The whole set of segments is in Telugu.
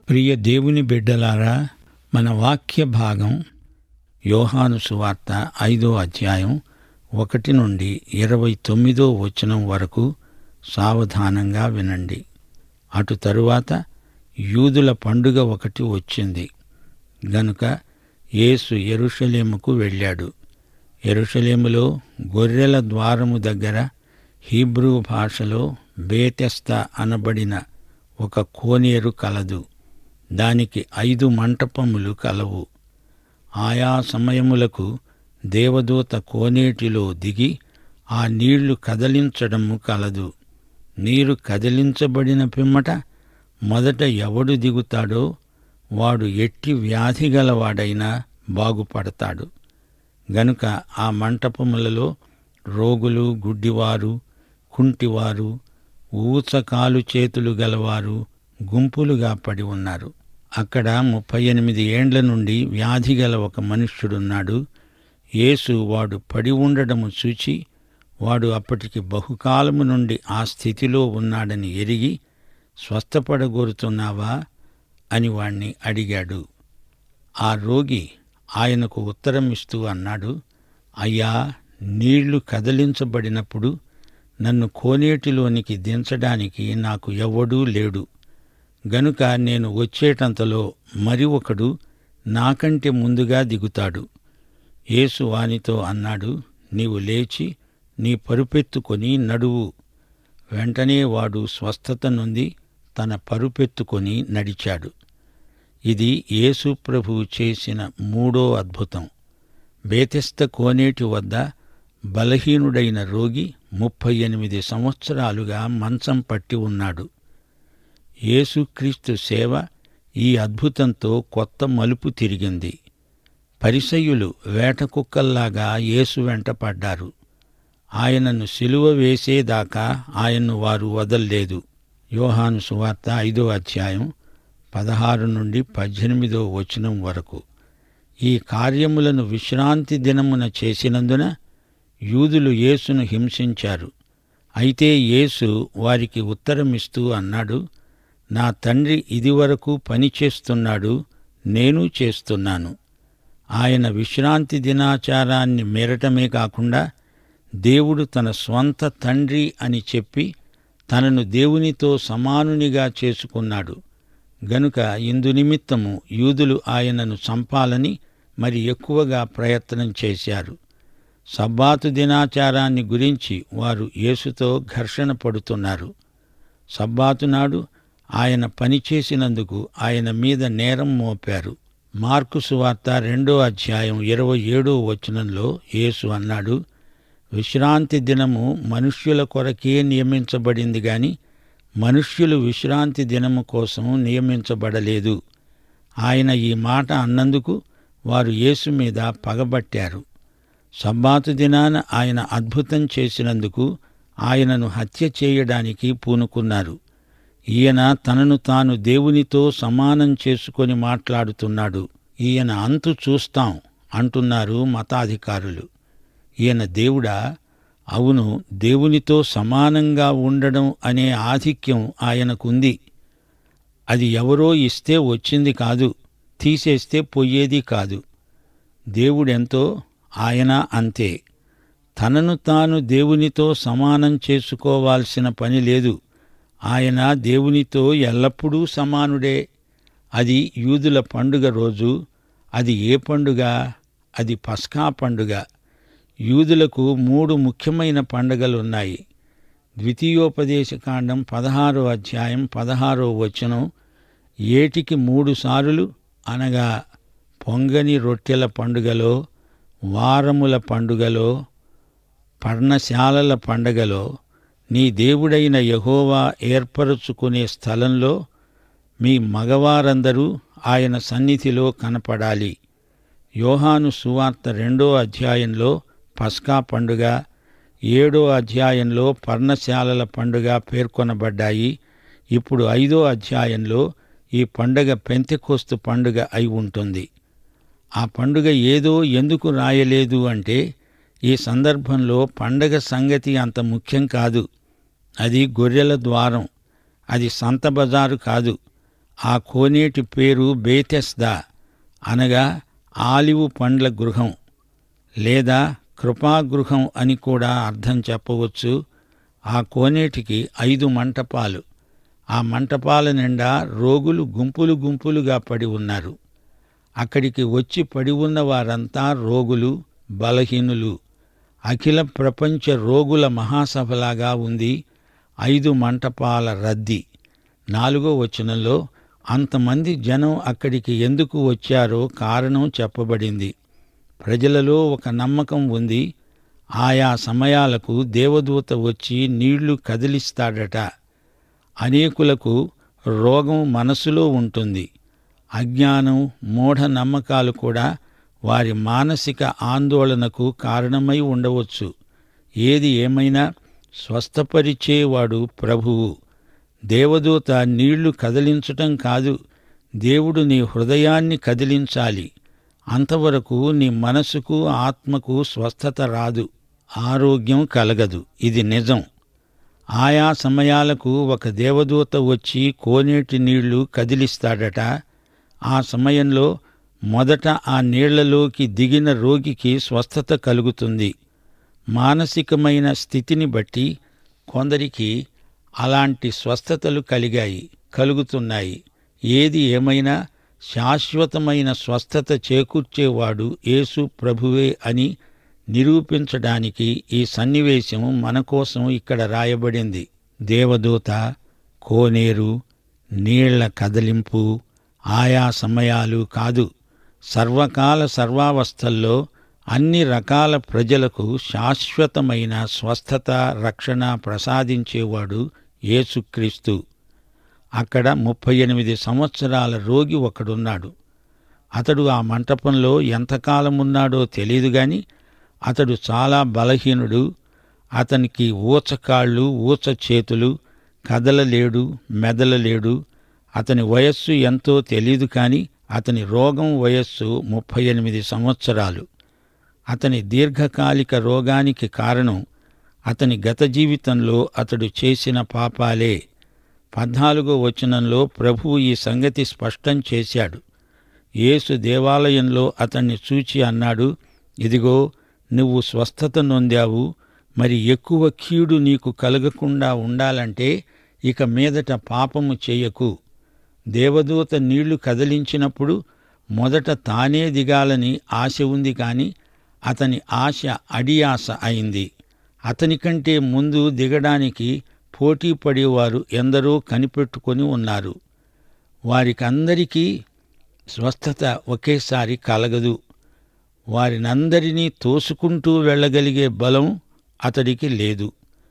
ప్రియ దేవుని బిడ్డలారా మన వాక్య భాగం యోహాను సువార్త ఐదో అధ్యాయం ఒకటి నుండి ఇరవై తొమ్మిదో వచనం వరకు సావధానంగా వినండి అటు తరువాత యూదుల పండుగ ఒకటి వచ్చింది గనుక యేసు యెరూషలేముకు వెళ్ళాడు యెరూషలేములో గొర్రెల ద్వారము దగ్గర హీబ్రూ భాషలో బేతెస్త అనబడిన ఒక కోనేరు కలదు దానికి ఐదు మంటపములు కలవు ఆయా సమయములకు దేవదూత కోనేటిలో దిగి ఆ నీళ్లు కదలించడము కలదు నీరు కదిలించబడిన పిమ్మట మొదట ఎవడు దిగుతాడో వాడు ఎట్టి వ్యాధి గలవాడైనా బాగుపడతాడు గనుక ఆ మంటపములలో రోగులు గుడ్డివారు కుంటివారు ఊచకాలు చేతులు గలవారు గుంపులుగా పడి ఉన్నారు అక్కడ ముప్పై ఎనిమిది ఏండ్ల నుండి వ్యాధి గల ఒక మనుష్యుడున్నాడు యేసు వాడు పడి ఉండడము చూచి వాడు అప్పటికి బహుకాలము నుండి ఆ స్థితిలో ఉన్నాడని ఎరిగి స్వస్థపడగోరుతున్నావా అని వాణ్ణి అడిగాడు ఆ రోగి ఆయనకు ఉత్తరం ఇస్తూ అన్నాడు అయ్యా నీళ్లు కదిలించబడినప్పుడు నన్ను కోనేటిలోనికి దించడానికి నాకు ఎవ్వడూ లేడు గనుక నేను వచ్చేటంతలో మరి ఒకడు నాకంటే ముందుగా దిగుతాడు యేసు వానితో అన్నాడు నీవు లేచి నీ పరుపెత్తుకొని నడువు వెంటనే వాడు స్వస్థత నుండి తన పరుపెత్తుకొని నడిచాడు ఇది యేసు ప్రభువు చేసిన మూడో అద్భుతం బేతెస్త కోనేటి వద్ద బలహీనుడైన రోగి ముప్పై ఎనిమిది సంవత్సరాలుగా మంచం పట్టి ఉన్నాడు యేసుక్రీస్తు సేవ ఈ అద్భుతంతో కొత్త మలుపు తిరిగింది పరిసయ్యులు వేట కుక్కల్లాగా యేసు వెంట పడ్డారు ఆయనను సిలువ వేసేదాకా ఆయన్ను వారు వదల్లేదు యోహాను సువార్త ఐదో అధ్యాయం పదహారు నుండి పద్దెనిమిదో వచనం వరకు ఈ కార్యములను విశ్రాంతి దినమున చేసినందున యూదులు యేసును హింసించారు అయితే యేసు వారికి ఉత్తరమిస్తూ అన్నాడు నా తండ్రి ఇదివరకు పని చేస్తున్నాడు నేను చేస్తున్నాను ఆయన విశ్రాంతి దినాచారాన్ని మేరటమే కాకుండా దేవుడు తన స్వంత తండ్రి అని చెప్పి తనను దేవునితో సమానునిగా చేసుకున్నాడు గనుక ఇందు నిమిత్తము యూదులు ఆయనను చంపాలని మరి ఎక్కువగా ప్రయత్నం చేశారు సబ్బాతు దినాచారాన్ని గురించి వారు యేసుతో ఘర్షణ పడుతున్నారు సబ్బాతు నాడు ఆయన పనిచేసినందుకు ఆయన మీద నేరం మోపారు మార్కు సువార్త రెండో అధ్యాయం ఇరవై ఏడో వచనంలో యేసు అన్నాడు విశ్రాంతి దినము మనుష్యుల కొరకే నియమించబడింది గాని మనుష్యులు విశ్రాంతి దినము కోసం నియమించబడలేదు ఆయన ఈ మాట అన్నందుకు వారు యేసు మీద పగబట్టారు సబ్బాతు దినాన ఆయన అద్భుతం చేసినందుకు ఆయనను హత్య చేయడానికి పూనుకున్నారు ఈయన తనను తాను దేవునితో సమానం చేసుకొని మాట్లాడుతున్నాడు ఈయన అంతు చూస్తాం అంటున్నారు మతాధికారులు ఈయన దేవుడా అవును దేవునితో సమానంగా ఉండడం అనే ఆధిక్యం ఆయనకుంది అది ఎవరో ఇస్తే వచ్చింది కాదు తీసేస్తే పోయేది కాదు దేవుడెంతో ఆయన అంతే తనను తాను దేవునితో సమానం చేసుకోవాల్సిన పని లేదు ఆయన దేవునితో ఎల్లప్పుడూ సమానుడే అది యూదుల పండుగ రోజు అది ఏ పండుగ అది పస్కా పండుగ యూదులకు మూడు ముఖ్యమైన పండుగలున్నాయి ద్వితీయోపదేశకాండం పదహారో అధ్యాయం పదహారో వచనం ఏటికి మూడు సారులు అనగా పొంగని రొట్టెల పండుగలో వారముల పండుగలో పర్ణశాలల పండగలో నీ దేవుడైన యహోవా ఏర్పరచుకునే స్థలంలో మీ మగవారందరూ ఆయన సన్నిధిలో కనపడాలి యోహాను సువార్త రెండో అధ్యాయంలో పస్కా పండుగ ఏడో అధ్యాయంలో పర్ణశాలల పండుగ పేర్కొనబడ్డాయి ఇప్పుడు ఐదో అధ్యాయంలో ఈ పండుగ పెంతెకోస్తు పండుగ అయి ఉంటుంది ఆ పండుగ ఏదో ఎందుకు రాయలేదు అంటే ఈ సందర్భంలో పండగ సంగతి అంత ముఖ్యం కాదు అది గొర్రెల ద్వారం అది సంత బజారు కాదు ఆ కోనేటి పేరు బేతెస్దా అనగా ఆలివు పండ్ల గృహం లేదా కృపాగృహం అని కూడా అర్థం చెప్పవచ్చు ఆ కోనేటికి ఐదు మంటపాలు ఆ మంటపాల నిండా రోగులు గుంపులు గుంపులుగా పడి ఉన్నారు అక్కడికి వచ్చి పడి ఉన్న వారంతా రోగులు బలహీనులు అఖిల ప్రపంచ రోగుల మహాసభలాగా ఉంది ఐదు మంటపాల రద్దీ నాలుగో వచనంలో అంతమంది జనం అక్కడికి ఎందుకు వచ్చారో కారణం చెప్పబడింది ప్రజలలో ఒక నమ్మకం ఉంది ఆయా సమయాలకు దేవదూత వచ్చి నీళ్లు కదిలిస్తాడట అనేకులకు రోగం మనసులో ఉంటుంది అజ్ఞానం మూఢ నమ్మకాలు కూడా వారి మానసిక ఆందోళనకు కారణమై ఉండవచ్చు ఏది ఏమైనా స్వస్థపరిచేవాడు ప్రభువు దేవదూత నీళ్లు కదిలించటం కాదు దేవుడు నీ హృదయాన్ని కదిలించాలి అంతవరకు నీ మనసుకు ఆత్మకు స్వస్థత రాదు ఆరోగ్యం కలగదు ఇది నిజం ఆయా సమయాలకు ఒక దేవదూత వచ్చి కోనేటి నీళ్లు కదిలిస్తాడట ఆ సమయంలో మొదట ఆ నీళ్లలోకి దిగిన రోగికి స్వస్థత కలుగుతుంది మానసికమైన స్థితిని బట్టి కొందరికి అలాంటి స్వస్థతలు కలిగాయి కలుగుతున్నాయి ఏది ఏమైనా శాశ్వతమైన స్వస్థత చేకూర్చేవాడు యేసు ప్రభువే అని నిరూపించడానికి ఈ సన్నివేశం మన కోసం ఇక్కడ రాయబడింది దేవదూత కోనేరు నీళ్ల కదలింపు ఆయా సమయాలు కాదు సర్వకాల సర్వావస్థల్లో అన్ని రకాల ప్రజలకు శాశ్వతమైన స్వస్థత రక్షణ ప్రసాదించేవాడు యేసుక్రీస్తు అక్కడ ముప్పై ఎనిమిది సంవత్సరాల రోగి ఒకడున్నాడు అతడు ఆ మంటపంలో ఎంతకాలం ఉన్నాడో తెలియదు గాని అతడు చాలా బలహీనుడు అతనికి ఊచకాళ్ళు ఊచ చేతులు కదలలేడు మెదలలేడు అతని వయస్సు ఎంతో తెలియదు కాని అతని రోగం వయస్సు ముప్పై ఎనిమిది సంవత్సరాలు అతని దీర్ఘకాలిక రోగానికి కారణం అతని గత జీవితంలో అతడు చేసిన పాపాలే పద్నాలుగో వచనంలో ప్రభువు ఈ సంగతి స్పష్టం చేశాడు యేసు దేవాలయంలో అతన్ని చూచి అన్నాడు ఇదిగో నువ్వు స్వస్థత నొందావు మరి ఎక్కువ కీడు నీకు కలగకుండా ఉండాలంటే ఇక మీదట పాపము చేయకు దేవదూత నీళ్లు కదిలించినప్పుడు మొదట తానే దిగాలని ఆశ ఉంది కాని అతని ఆశ అడియాస అయింది అతని కంటే ముందు దిగడానికి పోటీ పడేవారు ఎందరో కనిపెట్టుకొని ఉన్నారు వారికందరికీ స్వస్థత ఒకేసారి కలగదు వారినందరినీ తోసుకుంటూ వెళ్ళగలిగే బలం అతడికి లేదు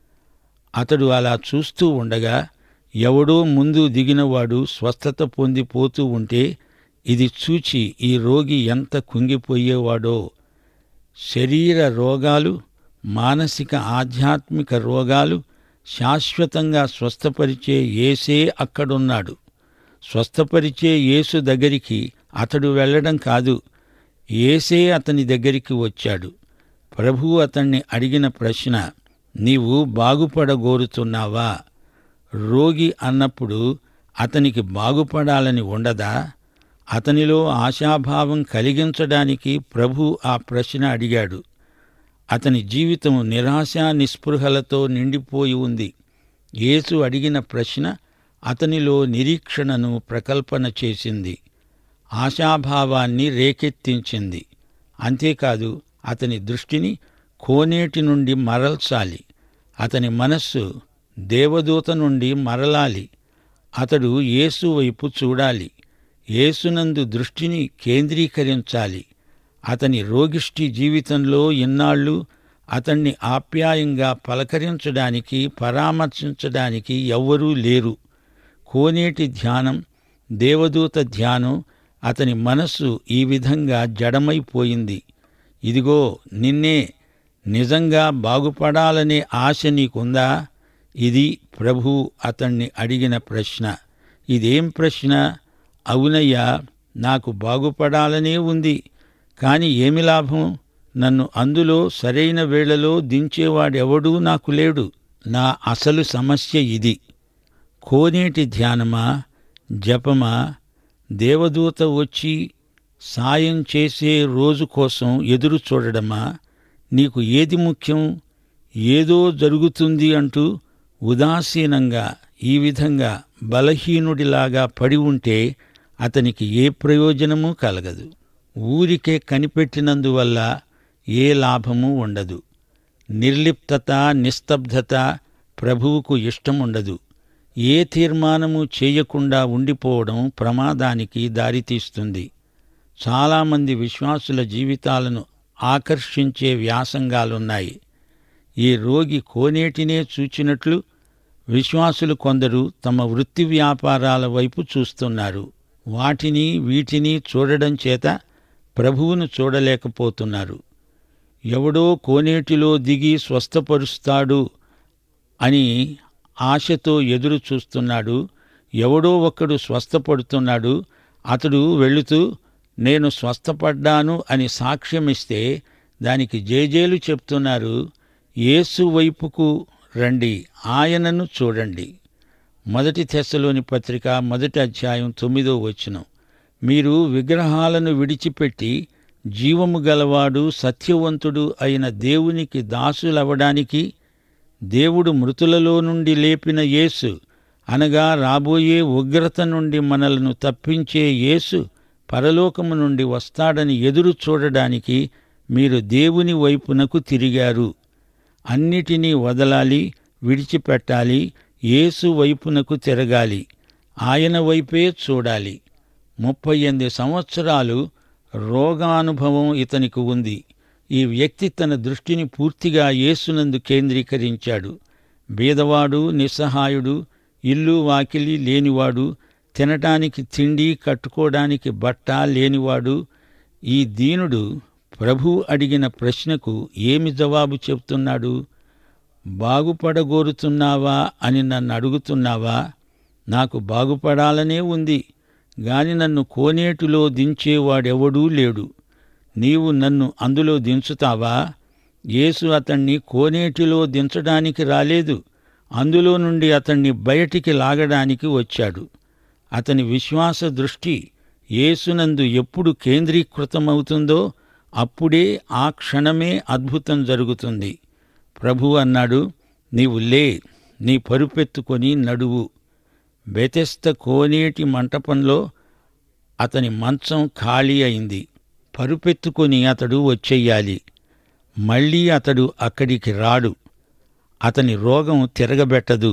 అతడు అలా చూస్తూ ఉండగా ఎవడో ముందు దిగినవాడు స్వస్థత పొందిపోతూ ఉంటే ఇది చూచి ఈ రోగి ఎంత కుంగిపోయేవాడో శరీర రోగాలు మానసిక ఆధ్యాత్మిక రోగాలు శాశ్వతంగా స్వస్థపరిచే యేసే అక్కడున్నాడు స్వస్థపరిచే యేసు దగ్గరికి అతడు వెళ్ళడం కాదు యేసే అతని దగ్గరికి వచ్చాడు ప్రభువు అతన్ని అడిగిన ప్రశ్న నీవు బాగుపడగోరుతున్నావా రోగి అన్నప్పుడు అతనికి బాగుపడాలని ఉండదా అతనిలో ఆశాభావం కలిగించడానికి ప్రభు ఆ ప్రశ్న అడిగాడు అతని జీవితం నిరాశ నిస్పృహలతో నిండిపోయి ఉంది యేసు అడిగిన ప్రశ్న అతనిలో నిరీక్షణను ప్రకల్పన చేసింది ఆశాభావాన్ని రేకెత్తించింది అంతేకాదు అతని దృష్టిని కోనేటి నుండి మరల్చాలి అతని మనస్సు దేవదూత నుండి మరలాలి అతడు యేసు వైపు చూడాలి యేసునందు దృష్టిని కేంద్రీకరించాలి అతని రోగిష్టి జీవితంలో ఇన్నాళ్ళు అతన్ని ఆప్యాయంగా పలకరించడానికి పరామర్శించడానికి ఎవ్వరూ లేరు కోనేటి ధ్యానం దేవదూత ధ్యానం అతని మనస్సు ఈ విధంగా జడమైపోయింది ఇదిగో నిన్నే నిజంగా బాగుపడాలనే ఆశ నీకుందా ఇది ప్రభు అతన్ని అడిగిన ప్రశ్న ఇదేం ప్రశ్న అవునయ్యా నాకు బాగుపడాలనే ఉంది కాని ఏమి లాభం నన్ను అందులో సరైన వేళలో దించేవాడెవడూ నాకు లేడు నా అసలు సమస్య ఇది కోనేటి ధ్యానమా జపమా దేవదూత వచ్చి సాయం చేసే రోజు కోసం ఎదురు చూడడమా నీకు ఏది ముఖ్యం ఏదో జరుగుతుంది అంటూ ఉదాసీనంగా ఈ విధంగా బలహీనుడిలాగా పడి ఉంటే అతనికి ఏ ప్రయోజనమూ కలగదు ఊరికే కనిపెట్టినందువల్ల ఏ లాభము ఉండదు నిర్లిప్తత నిస్తబ్దత ప్రభువుకు ఇష్టముండదు ఏ తీర్మానము చేయకుండా ఉండిపోవడం ప్రమాదానికి దారితీస్తుంది చాలామంది విశ్వాసుల జీవితాలను ఆకర్షించే వ్యాసంగాలున్నాయి ఈ రోగి కోనేటినే చూచినట్లు విశ్వాసులు కొందరు తమ వృత్తి వ్యాపారాల వైపు చూస్తున్నారు వాటిని వీటిని చూడడం చేత ప్రభువును చూడలేకపోతున్నారు ఎవడో కోనేటిలో దిగి స్వస్థపరుస్తాడు అని ఆశతో ఎదురు చూస్తున్నాడు ఎవడో ఒక్కడు స్వస్థపడుతున్నాడు అతడు వెళుతూ నేను స్వస్థపడ్డాను అని సాక్ష్యమిస్తే దానికి జేజేలు చెప్తున్నారు యేసు వైపుకు రండి ఆయనను చూడండి మొదటి తెశలోని పత్రిక మొదటి అధ్యాయం తొమ్మిదో వచనం మీరు విగ్రహాలను విడిచిపెట్టి జీవము గలవాడు సత్యవంతుడు అయిన దేవునికి దాసులవడానికి దేవుడు మృతులలో నుండి లేపిన యేసు అనగా రాబోయే ఉగ్రత నుండి మనలను తప్పించే యేసు పరలోకము నుండి వస్తాడని ఎదురు చూడడానికి మీరు దేవుని వైపునకు తిరిగారు అన్నిటినీ వదలాలి విడిచిపెట్టాలి యేసు వైపునకు తిరగాలి ఆయన వైపే చూడాలి ముప్పై ఎనిమిది సంవత్సరాలు రోగానుభవం ఇతనికి ఉంది ఈ వ్యక్తి తన దృష్టిని పూర్తిగా యేసునందు కేంద్రీకరించాడు బీదవాడు నిస్సహాయుడు ఇల్లు వాకిలి లేనివాడు తినటానికి తిండి కట్టుకోవడానికి బట్ట లేనివాడు ఈ దీనుడు ప్రభు అడిగిన ప్రశ్నకు ఏమి జవాబు చెప్తున్నాడు బాగుపడగోరుతున్నావా అని నన్ను అడుగుతున్నావా నాకు బాగుపడాలనే ఉంది గాని నన్ను కోనేటిలో దించేవాడెవడూ లేడు నీవు నన్ను అందులో దించుతావా యేసు అతణ్ణి కోనేటిలో దించడానికి రాలేదు అందులో నుండి అతణ్ణి బయటికి లాగడానికి వచ్చాడు అతని విశ్వాస దృష్టి యేసునందు ఎప్పుడు కేంద్రీకృతమవుతుందో అప్పుడే ఆ క్షణమే అద్భుతం జరుగుతుంది ప్రభు అన్నాడు నీవు లే నీ పరుపెత్తుకొని నడువు బెతెస్త కోనేటి మంటపంలో అతని మంచం ఖాళీ అయింది పరుపెత్తుకొని అతడు వచ్చెయ్యాలి మళ్ళీ అతడు అక్కడికి రాడు అతని రోగం తిరగబెట్టదు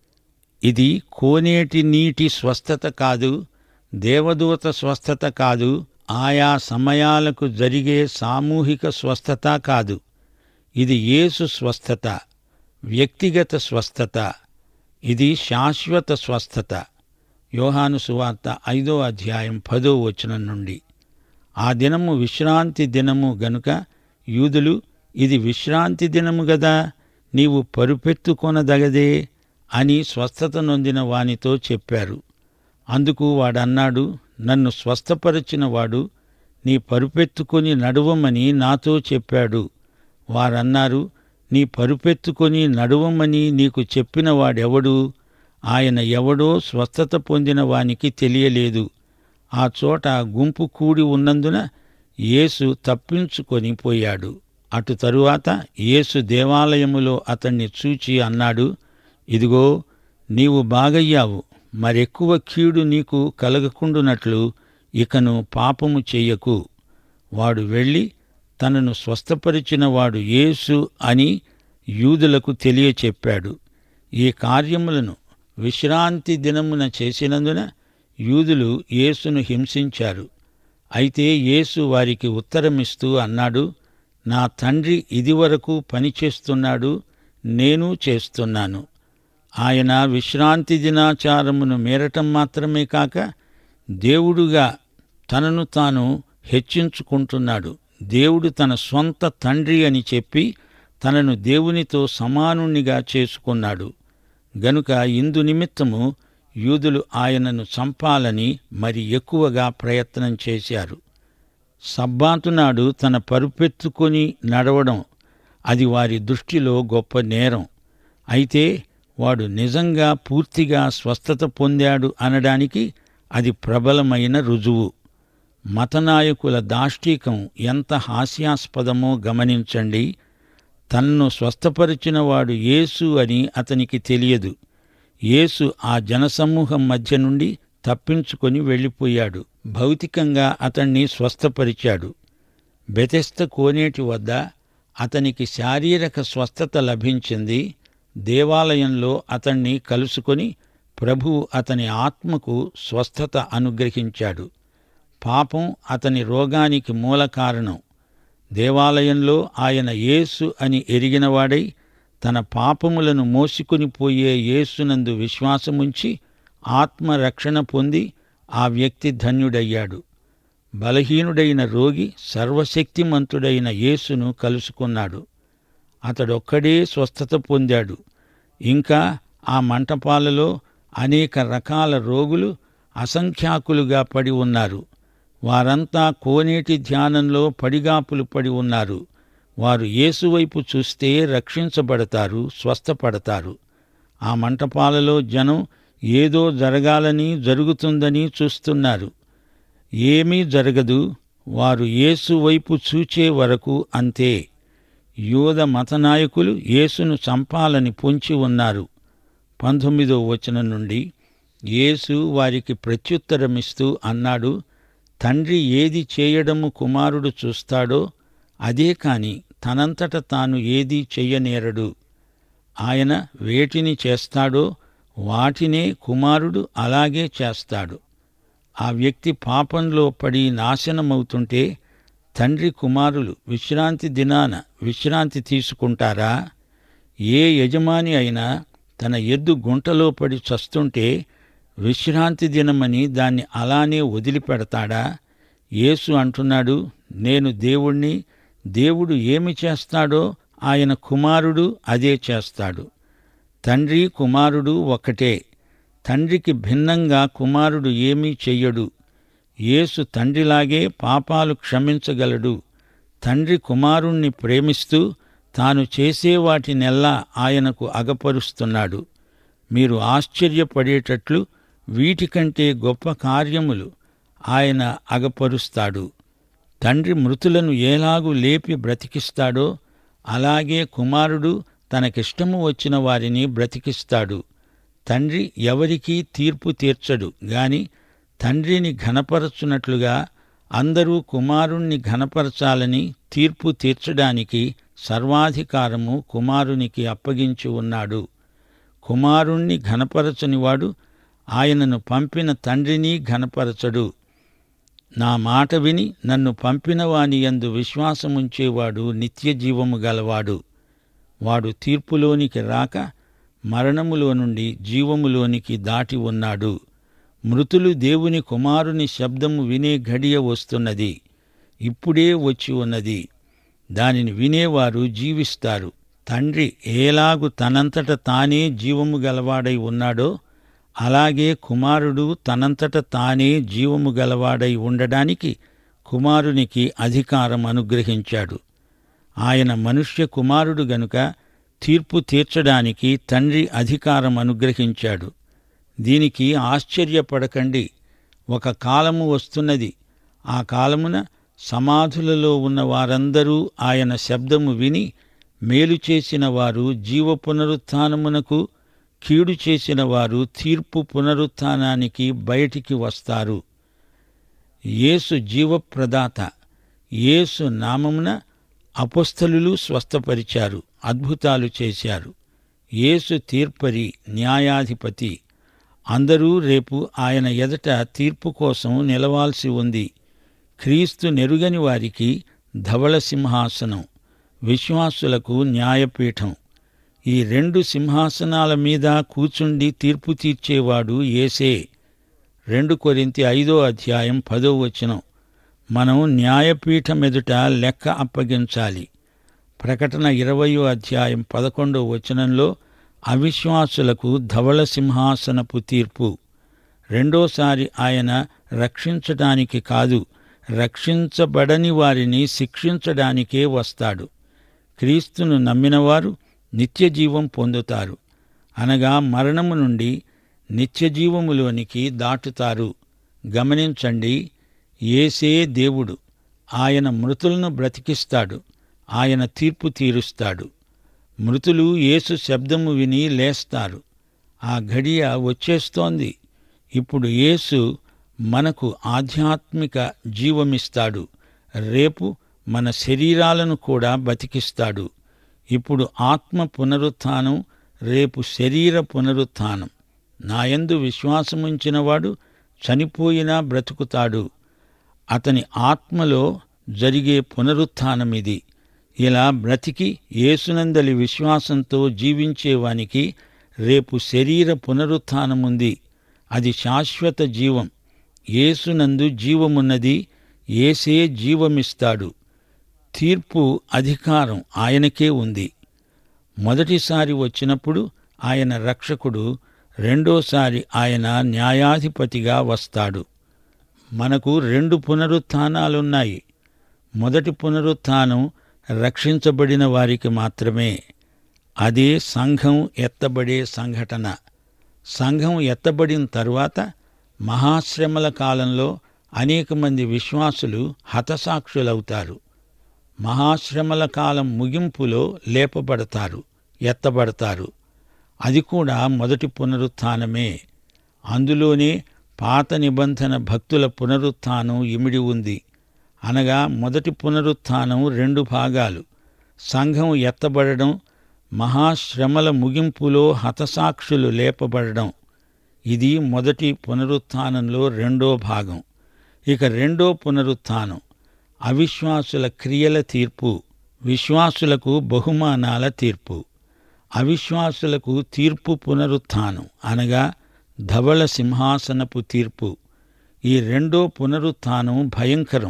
ఇది కోనేటి నీటి స్వస్థత కాదు దేవదూత స్వస్థత కాదు ఆయా సమయాలకు జరిగే సామూహిక స్వస్థత కాదు ఇది యేసు స్వస్థత వ్యక్తిగత స్వస్థత ఇది శాశ్వత స్వస్థత యోహాను సువార్త ఐదో అధ్యాయం పదో వచనం నుండి ఆ దినము విశ్రాంతి దినము గనుక యూదులు ఇది విశ్రాంతి దినము గదా నీవు పరుపెత్తుకొనదగదే అని స్వస్థత నొందిన వానితో చెప్పారు అందుకు వాడన్నాడు నన్ను స్వస్థపరిచిన వాడు నీ పరుపెత్తుకొని నడువమని నాతో చెప్పాడు వారన్నారు నీ పరుపెత్తుకొని నడువమని నీకు చెప్పిన వాడెవడు ఆయన ఎవడో స్వస్థత పొందిన వానికి తెలియలేదు ఆ చోట గుంపు కూడి ఉన్నందున యేసు తప్పించుకొని పోయాడు అటు తరువాత యేసు దేవాలయములో అతన్ని చూచి అన్నాడు ఇదిగో నీవు బాగయ్యావు మరెక్కువ కీడు నీకు కలగకుండునట్లు ఇకను పాపము చెయ్యకు వాడు వెళ్ళి తనను స్వస్థపరిచిన వాడు యేసు అని యూదులకు తెలియచెప్పాడు ఈ కార్యములను విశ్రాంతి దినమున చేసినందున యూదులు యేసును హింసించారు అయితే యేసు వారికి ఉత్తరమిస్తూ అన్నాడు నా తండ్రి ఇదివరకు పనిచేస్తున్నాడు నేను చేస్తున్నాను ఆయన విశ్రాంతి దినాచారమును మేరటం మాత్రమే కాక దేవుడుగా తనను తాను హెచ్చించుకుంటున్నాడు దేవుడు తన స్వంత తండ్రి అని చెప్పి తనను దేవునితో సమానునిగా చేసుకున్నాడు గనుక ఇందు నిమిత్తము యూదులు ఆయనను చంపాలని మరి ఎక్కువగా ప్రయత్నం చేశారు సబ్బాతునాడు తన పరుపెత్తుకొని నడవడం అది వారి దృష్టిలో గొప్ప నేరం అయితే వాడు నిజంగా పూర్తిగా స్వస్థత పొందాడు అనడానికి అది ప్రబలమైన రుజువు మతనాయకుల దాష్టీకం ఎంత హాస్యాస్పదమో గమనించండి తన్ను స్వస్థపరిచినవాడు యేసు అని అతనికి తెలియదు యేసు ఆ జనసమూహం మధ్య నుండి తప్పించుకొని వెళ్ళిపోయాడు భౌతికంగా అతణ్ణి స్వస్థపరిచాడు బెతెస్త కోనేటి వద్ద అతనికి శారీరక స్వస్థత లభించింది దేవాలయంలో అతణ్ణి కలుసుకొని ప్రభువు అతని ఆత్మకు స్వస్థత అనుగ్రహించాడు పాపం అతని రోగానికి మూల కారణం దేవాలయంలో ఆయన యేసు అని ఎరిగినవాడై తన పాపములను మోసుకుని పోయే యేసునందు విశ్వాసముంచి ఆత్మరక్షణ పొంది ఆ వ్యక్తి ధన్యుడయ్యాడు బలహీనుడైన రోగి సర్వశక్తిమంతుడైన యేసును కలుసుకున్నాడు అతడొక్కడే స్వస్థత పొందాడు ఇంకా ఆ మంటపాలలో అనేక రకాల రోగులు అసంఖ్యాకులుగా పడి ఉన్నారు వారంతా కోనేటి ధ్యానంలో పడిగాపులు పడి ఉన్నారు వారు యేసువైపు చూస్తే రక్షించబడతారు స్వస్థపడతారు ఆ మంటపాలలో జనం ఏదో జరగాలని జరుగుతుందని చూస్తున్నారు ఏమీ జరగదు వారు యేసు వైపు చూచే వరకు అంతే యూద మతనాయకులు యేసును చంపాలని పొంచి ఉన్నారు పంతొమ్మిదో వచనం నుండి యేసు వారికి ప్రత్యుత్తరమిస్తూ అన్నాడు తండ్రి ఏది చేయడము కుమారుడు చూస్తాడో అదే కాని తనంతట తాను ఏదీ చెయ్యనేరడు ఆయన వేటిని చేస్తాడో వాటినే కుమారుడు అలాగే చేస్తాడు ఆ వ్యక్తి పాపంలో పడి నాశనమవుతుంటే తండ్రి కుమారులు విశ్రాంతి దినాన విశ్రాంతి తీసుకుంటారా ఏ యజమాని అయినా తన ఎద్దు గుంటలో పడి చస్తుంటే విశ్రాంతి దినమని దాన్ని అలానే వదిలిపెడతాడా యేసు అంటున్నాడు నేను దేవుణ్ణి దేవుడు ఏమి చేస్తాడో ఆయన కుమారుడు అదే చేస్తాడు తండ్రి కుమారుడు ఒక్కటే తండ్రికి భిన్నంగా కుమారుడు ఏమీ చెయ్యడు యేసు తండ్రిలాగే పాపాలు క్షమించగలడు తండ్రి కుమారుణ్ణి ప్రేమిస్తూ తాను చేసే వాటినెల్లా ఆయనకు అగపరుస్తున్నాడు మీరు ఆశ్చర్యపడేటట్లు వీటికంటే గొప్ప కార్యములు ఆయన అగపరుస్తాడు తండ్రి మృతులను ఏలాగు లేపి బ్రతికిస్తాడో అలాగే కుమారుడు తనకిష్టము వచ్చిన వారిని బ్రతికిస్తాడు తండ్రి ఎవరికీ తీర్పు తీర్చడు గాని తండ్రిని ఘనపరచునట్లుగా అందరూ కుమారుణ్ణి ఘనపరచాలని తీర్పు తీర్చడానికి సర్వాధికారము కుమారునికి అప్పగించి ఉన్నాడు కుమారుణ్ణి ఘనపరచనివాడు ఆయనను పంపిన తండ్రిని ఘనపరచడు నా మాట విని నన్ను పంపిన వాని యందు విశ్వాసముంచేవాడు నిత్య జీవము గలవాడు వాడు తీర్పులోనికి రాక మరణములో నుండి జీవములోనికి దాటి ఉన్నాడు మృతులు దేవుని కుమారుని శబ్దము వినే ఘడియ వస్తున్నది ఇప్పుడే వచ్చి ఉన్నది దానిని వినేవారు జీవిస్తారు తండ్రి ఏలాగు తనంతట తానే జీవము గలవాడై ఉన్నాడో అలాగే కుమారుడు తనంతట తానే జీవము గలవాడై ఉండడానికి కుమారునికి అధికారం అనుగ్రహించాడు ఆయన మనుష్య కుమారుడు గనుక తీర్పు తీర్చడానికి తండ్రి అధికారం అనుగ్రహించాడు దీనికి ఆశ్చర్యపడకండి ఒక కాలము వస్తున్నది ఆ కాలమున సమాధులలో ఉన్న వారందరూ ఆయన శబ్దము విని మేలు చేసిన వారు జీవ పునరుత్నమునకు కీడు చేసిన వారు తీర్పు పునరుత్థానానికి బయటికి వస్తారు యేసు జీవప్రదాత యేసు నామమున అపస్థలులు స్వస్థపరిచారు అద్భుతాలు చేశారు యేసు తీర్పరి న్యాయాధిపతి అందరూ రేపు ఆయన ఎదట తీర్పు కోసం నిలవాల్సి ఉంది క్రీస్తు నెరుగని వారికి ధవళ సింహాసనం విశ్వాసులకు న్యాయపీఠం ఈ రెండు సింహాసనాల మీద కూచుండి తీర్పు తీర్చేవాడు ఏసే రెండు కొరింతి ఐదో అధ్యాయం పదో వచనం మనం న్యాయపీఠం ఎదుట లెక్క అప్పగించాలి ప్రకటన ఇరవయో అధ్యాయం పదకొండో వచనంలో అవిశ్వాసులకు ధవళ సింహాసనపు తీర్పు రెండోసారి ఆయన రక్షించటానికి కాదు రక్షించబడని వారిని శిక్షించడానికే వస్తాడు క్రీస్తును నమ్మినవారు నిత్యజీవం పొందుతారు అనగా మరణము నుండి నిత్యజీవములోనికి దాటుతారు గమనించండి ఏసే దేవుడు ఆయన మృతులను బ్రతికిస్తాడు ఆయన తీర్పు తీరుస్తాడు మృతులు యేసు శబ్దము విని లేస్తారు ఆ ఘడియ వచ్చేస్తోంది ఇప్పుడు యేసు మనకు ఆధ్యాత్మిక జీవమిస్తాడు రేపు మన శరీరాలను కూడా బతికిస్తాడు ఇప్పుడు ఆత్మ పునరుత్థానం రేపు శరీర పునరుత్థానం నాయందు విశ్వాసముంచినవాడు చనిపోయినా బ్రతుకుతాడు అతని ఆత్మలో జరిగే పునరుత్థానమిది ఇలా బ్రతికి యేసునందలి విశ్వాసంతో జీవించేవానికి రేపు శరీర పునరుత్థానముంది అది శాశ్వత జీవం యేసునందు జీవమున్నది ఏసే జీవమిస్తాడు తీర్పు అధికారం ఆయనకే ఉంది మొదటిసారి వచ్చినప్పుడు ఆయన రక్షకుడు రెండోసారి ఆయన న్యాయాధిపతిగా వస్తాడు మనకు రెండు పునరుత్థానాలున్నాయి మొదటి పునరుత్థానం రక్షించబడిన వారికి మాత్రమే అదే సంఘం ఎత్తబడే సంఘటన సంఘం ఎత్తబడిన తరువాత మహాశ్రమల కాలంలో అనేక మంది విశ్వాసులు హతసాక్షులవుతారు మహాశ్రమల కాలం ముగింపులో లేపబడతారు ఎత్తబడతారు అది కూడా మొదటి పునరుత్థానమే అందులోనే పాత నిబంధన భక్తుల పునరుత్థానం ఇమిడి ఉంది అనగా మొదటి పునరుత్థానం రెండు భాగాలు సంఘం ఎత్తబడడం మహాశ్రమల ముగింపులో హతసాక్షులు లేపబడడం ఇది మొదటి పునరుత్థానంలో రెండో భాగం ఇక రెండో పునరుత్థానం అవిశ్వాసుల క్రియల తీర్పు విశ్వాసులకు బహుమానాల తీర్పు అవిశ్వాసులకు తీర్పు పునరుత్థానం అనగా ధవళ సింహాసనపు తీర్పు ఈ రెండో పునరుత్థానం భయంకరం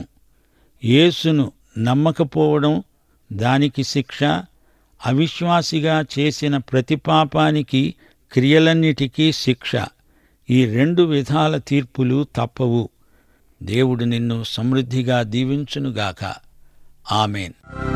యేసును నమ్మకపోవడం దానికి శిక్ష అవిశ్వాసిగా చేసిన ప్రతి పాపానికి క్రియలన్నిటికీ శిక్ష ఈ రెండు విధాల తీర్పులు తప్పవు దేవుడు నిన్ను సమృద్ధిగా దీవించునుగాక ఆమెన్